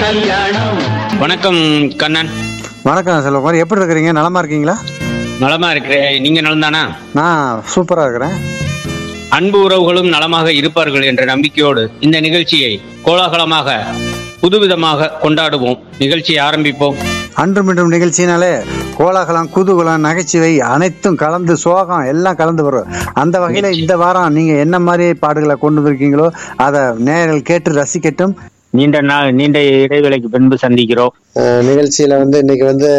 கல்யாணம் வணக்கம் கண்ணன் வணக்கம் செல்வகுமார் எப்படி இருக்கிறீங்க நலமா இருக்கீங்களா நலமா இருக்கிறேன் நீங்க நலம்தானா நான் சூப்பரா இருக்கிறேன் அன்பு உறவுகளும் நலமாக இருப்பார்கள் என்ற நம்பிக்கையோடு இந்த நிகழ்ச்சியை கோலாகலமாக புதுவிதமாக கொண்டாடுவோம் நிகழ்ச்சியை ஆரம்பிப்போம் அன்று மீண்டும் நிகழ்ச்சினாலே கோலாகலம் குதூகலம் நகைச்சுவை அனைத்தும் கலந்து சோகம் எல்லாம் கலந்து வரும் அந்த வகையில இந்த வாரம் நீங்க என்ன மாதிரி பாடுகளை கொண்டு வந்திருக்கீங்களோ அதை நேயர்கள் கேட்டு ரசிக்கட்டும் நீண்ட நாள் நீண்ட இடைவேளைக்கு பின்பு சந்திக்கிறோம் நிகழ்ச்சியில வந்து இன்னைக்கு வந்து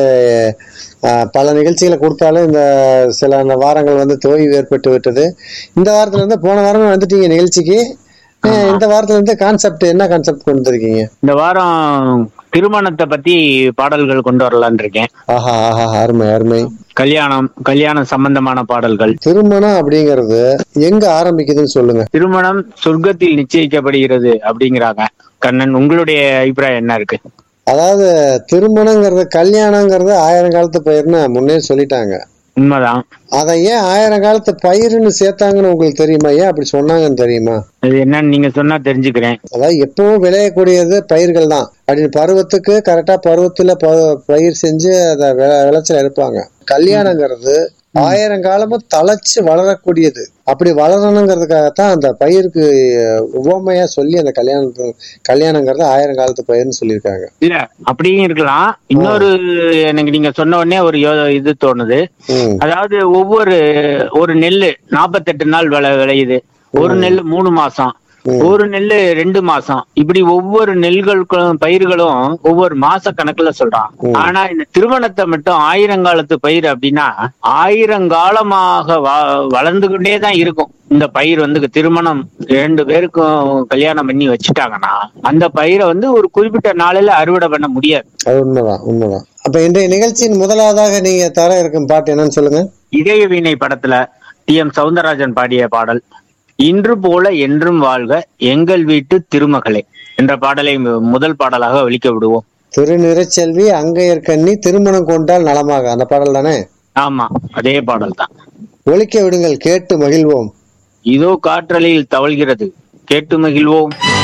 அஹ், பல நிகழ்ச்சிகளை கொடுத்தாலும் இந்த சில அந்த வாரங்கள் வந்து தோய்வு ஏற்பட்டு விட்டது இந்த வாரத்துல இருந்து போன வாரமே வந்துட்டீங்க நிகழ்ச்சிக்கு அஹ், இந்த வாரத்துல இருந்து கான்செப்ட் என்ன கான்செப்ட் கொண்டு வந்திருக்கீங்க இந்த வாரம் திருமணத்தை பத்தி பாடல்கள் கொண்டு வரலான்னு இருக்கேன் ஆஹா ஆஹா அருமை அருமை கல்யாணம் கல்யாணம் சம்பந்தமான பாடல்கள் திருமணம் அப்படிங்கிறது எங்க ஆரம்பிக்குதுன்னு சொல்லுங்க திருமணம் சொர்க்கத்தில் நிச்சயிக்கப்படுகிறது அப்படிங்கிறாங்க கண்ணன் உங்களுடைய அபிப்பிராயம் என்ன இருக்கு அதாவது திருமணங்கிறது கல்யாணங்கிறது ஆயிரம் காலத்து பயிர்னு முன்னே சொல்லிட்டாங்க உண்மைதான் அதை ஏன் ஆயிரம் காலத்து பயிருன்னு சேர்த்தாங்கன்னு உங்களுக்கு தெரியுமா ஏன் அப்படி சொன்னாங்கன்னு தெரியுமா இது என்னன்னு நீங்க சொன்னா தெரிஞ்சுக்கிறேன் அதாவது எப்பவும் விளையக்கூடியது பயிர்கள் தான் அப்படின்னு பருவத்துக்கு கரெக்டா பருவத்துல ப- பயிர் செஞ்சு அதை விளை- விளைச்சல் எடுப்பாங்க கல்யாணங்கிறது ஆயிரம் காலமும் தழைச்சு வளரக்கூடியது அப்படி வளரணுங்கிறதுக்காகத்தான் அந்த பயிருக்கு உவமையா சொல்லி அந்த கல்யாணத்து கல்யாணங்கிறது ஆயிரம் காலத்து பயிர்னு சொல்லியிருக்காங்க இல்ல அப்படியும் இருக்கலாம் இன்னொரு எனக்கு நீங்க சொன்ன உடனே ஒரு யோ- இது தோணுது ம் அதாவது ஒவ்வொரு ஒரு நெல்லு நாற்பத்தெட்டு நாள் விளை விளையுது ஒரு நெல் மூணு மாசம் ஒரு நெல்லு ரெண்டு மாசம் இப்படி ஒவ்வொரு நெல்களுக்கும் பயிர்களும் ஒவ்வொரு மாச கணக்குல சொல்றான் ஆனா இந்த திருமணத்தை மட்டும் ஆயிரங்காலத்து பயிர் அப்படின்னா ஆயிரங்காலமாக வ- வளர்ந்து கொண்டே தான் இருக்கும் இந்த பயிர் வந்து திருமணம் ரெண்டு பேருக்கும் கல்யாணம் பண்ணி வச்சுட்டாங்கன்னா அந்த பயிரை வந்து ஒரு குறிப்பிட்ட நாளில அறுவடை பண்ண முடியாது அது உண்மைதான் உண்மைதான் அப்ப இன்றைய நிகழ்ச்சியின் முதலாவதாக நீங்க தர இருக்கும் பாட்டு என்னன்னு சொல்லுங்க இதய வீணை படத்துல டி எம் சவுந்தரராஜன் பாடிய பாடல் இன்று போல என்றும் வாழ்க எங்கள் வீட்டு திருமகளே என்ற பாடலை மு- முதல் பாடலாக ஒலிக்க விடுவோம் திருநிறச்செல்வி அங்கையர் கண்ணி திருமணம் கொண்டால் நலமாக அந்த பாடல் தானே ஆமா அதே பாடல் தான் ஒலிக்க விடுங்கள் கேட்டு மகிழ்வோம் இதோ காற்றலையில் தவழ்கிறது கேட்டு மகிழ்வோம்